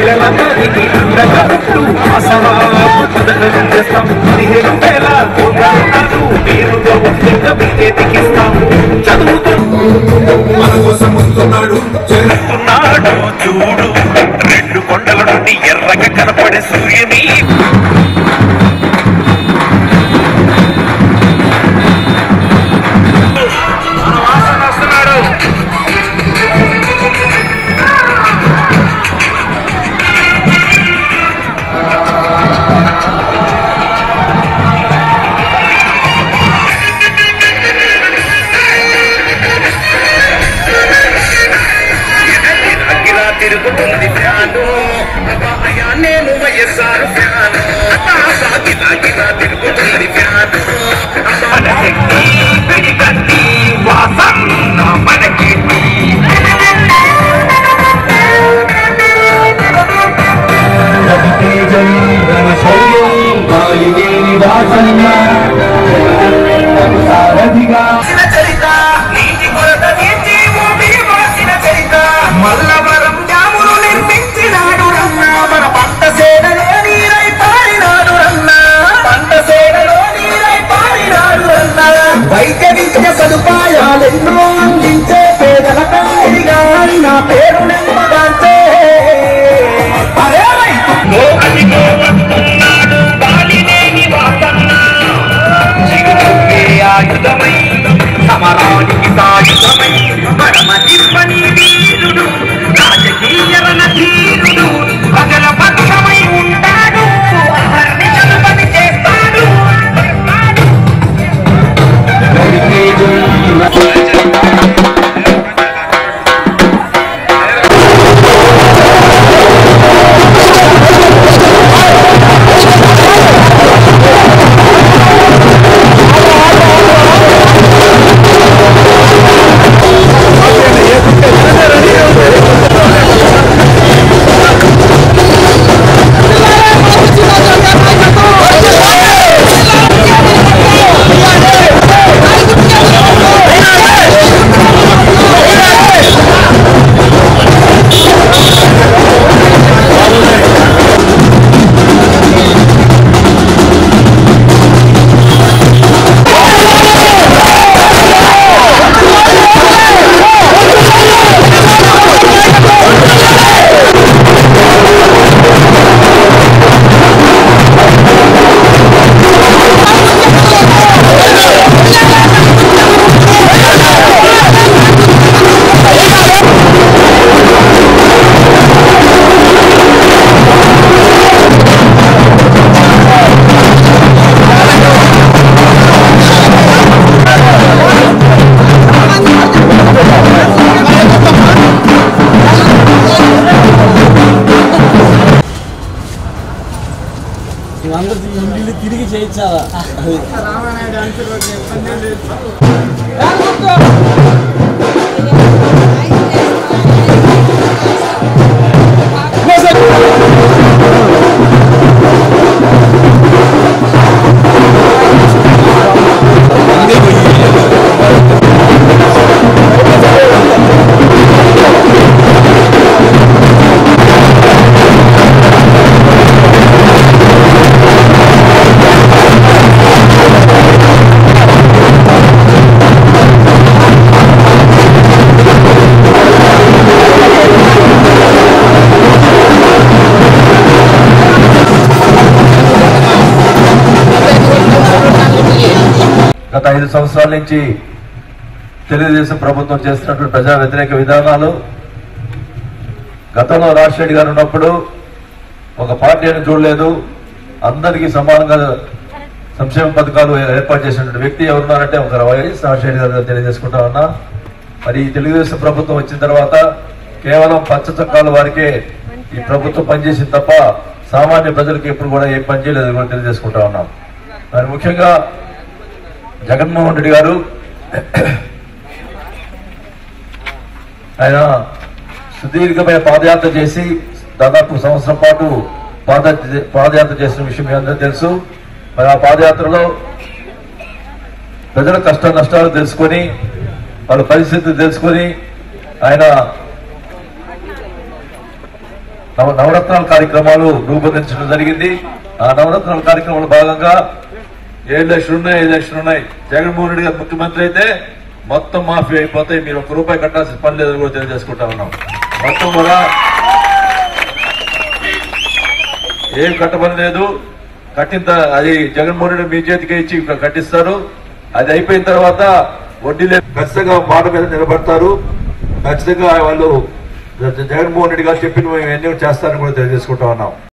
మహిళలందరికీ అండగా ఉంటూ ఆసరా పథకం చేస్తాం పదిహేను వేల కోట్ల రుణాలు నేరుగా ఉచితంగా మీదేదికి ఇస్తాం చదువుతూ మన కోసం వస్తున్నాడు జగన్ ఉన్నాడు చూడు రెండు కొండల నుండి ఎర్రగా కనపడే సూర్యుని మన వాసన వస్తున్నాడు అగ్గిలా తిరుగుతుంది ఫ్యాను అయ్యా నేను వైఎస్ఆర్ ఫ్యాను అగ్గిలా అగ్గిలా తిరుగుతుంది ఫ్యాను మన శక్తి పిడిగట్టి వాసన మనకి చరిత నీటి కొరత తీర్చి భూమిని మార్చిన చరిత మల్లవరం డ్యాములు నిర్మించినాడు రన్న మన పంట సేనలో నీరై పారినాడు రన్న పంట సేనలో నీరై పారినాడు రన్న వైద్య విద్య సదుపాయాలెన్నో అందించే పేదల కాడిగా నా పేరు నెమ్మగాంచే అరే రైతు అదిగో వస్తున్నాడు బాలినేని వాసన్న చిగురుకే ఆయుధమై సమరానికి సాయుధమై పరమ తిప్పని వీరుడు రాజకీయ రణధీరుడు ప్రజల పక్షమై ఉంటాడు అహర్నిశలు పని చేస్తాడు అందరు ఇంటిని తిరిగి చేయించాలా అది గత ఐదు సంవత్సరాల నుంచి తెలుగుదేశం ప్రభుత్వం చేస్తున్నటువంటి ప్రజా వ్యతిరేక విధానాలు గతంలో రాజశేఖర్ గారు ఉన్నప్పుడు ఒక పార్టీ అని చూడలేదు అందరికీ సమానంగా సంక్షేమ పథకాలు ఏర్పాటు చేసినటువంటి వ్యక్తి ఎవరున్నారంటే ఒక వైఎస్ రాజశేఖర్ గారు తెలియజేసుకుంటా ఉన్నా మరి ఈ తెలుగుదేశం ప్రభుత్వం వచ్చిన తర్వాత కేవలం పచ్చ చొక్కాల వారికే ఈ ప్రభుత్వం పనిచేసింది తప్ప సామాన్య ప్రజలకు ఎప్పుడు కూడా ఏ పని చేయలేదు కూడా తెలియజేసుకుంటా ఉన్నాం మరి ముఖ్యంగా జగన్మోహన్ రెడ్డి గారు ఆయన సుదీర్ఘమైన పాదయాత్ర చేసి దాదాపు సంవత్సరం పాటు పాద పాదయాత్ర చేసిన విషయం మీ అందరూ తెలుసు మరి ఆ పాదయాత్రలో ప్రజల కష్ట నష్టాలు తెలుసుకొని వాళ్ళ పరిస్థితులు తెలుసుకొని ఆయన నవ నవరత్నాల కార్యక్రమాలు రూపొందించడం జరిగింది ఆ నవరత్నాల కార్యక్రమంలో భాగంగా ఏడు లక్షలు ఉన్నాయి ఐదు లక్షలు ఉన్నాయి జగన్మోహన్ రెడ్డి గారు ముఖ్యమంత్రి అయితే మొత్తం మాఫీ అయిపోతాయి మీరు ఒక్క రూపాయి కట్టాల్సిన పని లేదని కూడా తెలియజేసుకుంటా ఉన్నాం మొత్తం కూడా ఏం కట్టబడి లేదు కట్టిన త- అది జగన్మోహన్ రెడ్డి మీ చేతికి ఇచ్చి ఇక్కడ కట్టిస్తారు అది అయిపోయిన తర్వాత వడ్డీ లేదు ఖచ్చితంగా మాట మీద నిలబడతారు ఖచ్చితంగా వాళ్ళు జగన్మోహన్ రెడ్డి గారు చెప్పిన మేము ఎన్ని చేస్తారని కూడా తెలియజేసుకుంటా ఉన్నాం